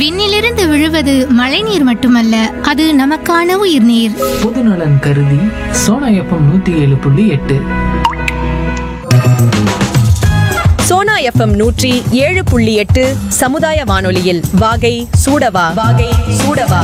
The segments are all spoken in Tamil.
விண்ணிலிருந்து விழுவது மழைநீர் மட்டுமல்ல அது நமக்கான உயிர்நீர் பொதுநலன் கருதி சோனா எஃப்எம் நூத்தி ஏழு புள்ளி எட்டு சோனா எஃப்எம் நூற்றி ஏழு புள்ளி எட்டு சமுதாய வானொலியில் வாகை சூடவா வாகை சூடவா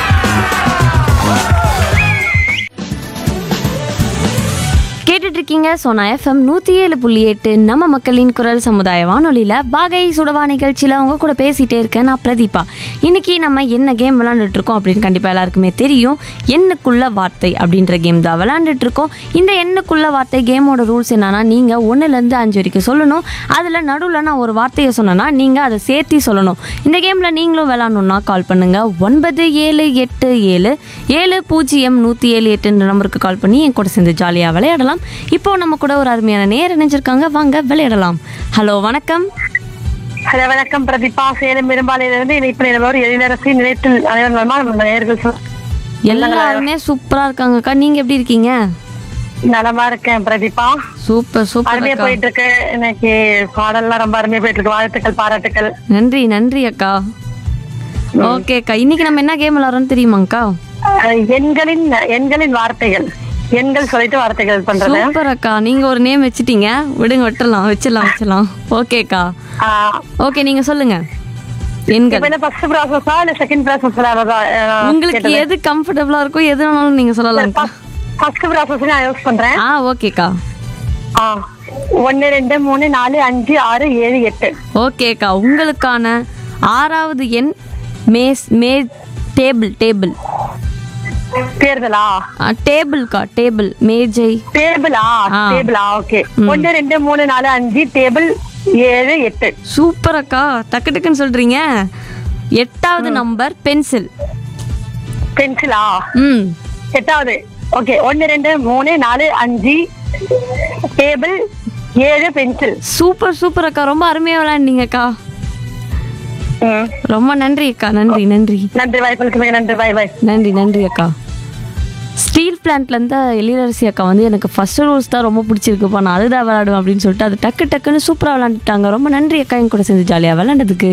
கேட்டுட்டு இருக்கீங்க சோனா எஃப்எம் நூற்றி ஏழு புள்ளி எட்டு நம்ம மக்களின் குரல் சமுதாய வானொலியில் பாகை சுடவா நிகழ்ச்சியில் அவங்க கூட பேசிகிட்டே இருக்கேன் நான் பிரதீபா இன்னைக்கு நம்ம என்ன கேம் விளாண்டுட்டு இருக்கோம் அப்படின்னு கண்டிப்பாக எல்லாருக்குமே தெரியும் எண்ணுக்குள்ள வார்த்தை அப்படின்ற கேம் தான் விளாண்டுட்டு இருக்கோம் இந்த எண்ணுக்குள்ள வார்த்தை கேமோட ரூல்ஸ் என்னன்னா நீங்கள் ஒன்றுலேருந்து அஞ்சு வரைக்கும் சொல்லணும் அதில் நடுவில் நான் ஒரு வார்த்தையை சொன்னேன்னா நீங்கள் அதை சேர்த்தி சொல்லணும் இந்த கேமில் நீங்களும் விளாட்ணுன்னா கால் பண்ணுங்கள் ஒன்பது ஏழு எட்டு ஏழு ஏழு பூஜ்ஜியம் நூற்றி ஏழு எட்டுன்ற நம்பருக்கு கால் பண்ணி என் கூட சேர்ந்து ஜாலியாக விளையாடலாம் இப்போ நம்ம கூட ஒரு அருமையான நேர் இணைஞ்சிருக்காங்க வாங்க விளையாடலாம் ஹலோ வணக்கம் ஹலோ வணக்கம் பிரதீபா சேலம் பெரும்பாலையிலிருந்து இணைப்பு நிலவர் எழிலரசி நிலையத்தில் அனைவரும் நலமா நம்ம நேர்கள் சொல்- எல்லாருமே சூப்பராக இருக்காங்கக்கா நீங்கள் எப்படி இருக்கீங்க நலமா இருக்கேன் பிரதீபா சூப்பர் சூப்பர் அருமையா அக்கா போயிட்டு இருக்கு இன்னைக்கு பாடல்லாம் ரொம்ப அருமையா போயிட்டு இருக்கு வாழ்த்துக்கள் பாராட்டுக்கள் நன்றி நன்றி அக்கா ஓகே அக்கா இன்னைக்கு நம்ம என்ன கேம் விளாட்றோம்னு தெரியுமாங்க்கா அஹ், எண்களின் எண்களின் வார்த்தைகள் எண்கள் சொல்லிட்டு வார்த்தைகள் பண்றது சூப்பர் அக்கா நீங்க ஒரு நேம் வச்சிட்டீங்க விடுங்க விட்டுறலாம் வச்சிடலாம் வச்சிடலாம் ஓகேக்கா ஆஹ், ஓகே நீங்க சொல்லுங்க எண்கள் இப்ப என்ன ஃபர்ஸ்ட் ப்ராசஸா இல்ல செகண்ட் ப்ராசஸ் உங்களுக்கு எது கம்ஃபர்டபுளா இருக்கோ எது வேணாலும் நீங்க சொல்லலாம்க்கா ஃபர்ஸ்ட் ப்ராசஸ் நான் யூஸ் பண்றேன் ஆ ஓகேக்கா ஆஹ், ஒண்ணு ரெண்டு மூணு நாலு அஞ்சு ஆறு ஏழு எட்டு ஓகேக்கா உங்களுக்கான ஆறாவது எண் மேஸ் மே டேபிள் டேபிள் தேர்தலா டேபிள்க்கா டேபிள் மேஜை டேபிளா ஆ. டேபிளா ஓகே ஒன்னு ரெண்டு மூணு நாலு அஞ்சு டேபிள் ஏழு எட்டு சூப்பர் அக்கா டக்கு டக்குன்னு சொல்றீங்க எட்டாவது நம்பர் பென்சில் பென்சிலா ம் எட்டாவது ஓகே ஒன்னு ரெண்டு மூணு நாலு அஞ்சு டேபிள் ஏழு பென்சில் சூப்பர் சூப்பர் அக்கா ரொம்ப அருமையா விளையாண்டீங்கக்கா ம். ரொம்ப நன்றி அக்கா நன்றி நன்றி நன்றி வாய்ப்புகளுக்கு மிக நன்றி பாய் பாய் நன்றி நன்றி அக்கா ஸ்டீல் பிளான்ட்லேருந்து எழிலரசி அக்கா வந்து எனக்கு ஃபர்ஸ்ட் ரூல்ஸ் தான் ரொம்ப பிடிச்சிருக்குப்பா நான் அதுதான் விளையாடுவேன் அப்படின்னு சொல்லிட்டு அது டக்கு டக்குன்னு சூப்பராக விளையாண்டுட்டாங்க ரொம்ப நன்றி அக்கா என் கூட சேர்ந்து ஜாலியாக விளையாண்டதுக்கு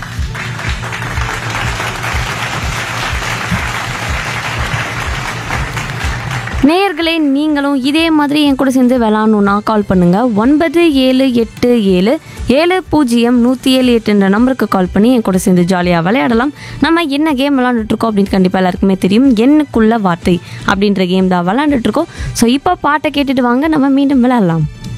நேயர்களே நீங்களும் இதே மாதிரி என் கூட சேர்ந்து விளாட்ணுன்னா கால் பண்ணுங்க ஒன்பது ஏழு எட்டு ஏழு ஏழு பூஜ்ஜியம் நூற்றி ஏழு எட்டுன்ற நம்பருக்கு கால் பண்ணி என் கூட சேர்ந்து ஜாலியாக விளையாடலாம் நம்ம என்ன கேம் விளாண்டுட்டு இருக்கோம் அப்படின்னு கண்டிப்பாக எல்லாருக்குமே தெரியும் எண்ணுக்குள்ள வார்த்தை அப்படின்ற கேம் தான் விளாண்டுட்டு இருக்கோம் ஸோ இப்போ பாட்டை கேட்டுட்டு வாங்க நம்ம மீண்டும் விளையாடலாம்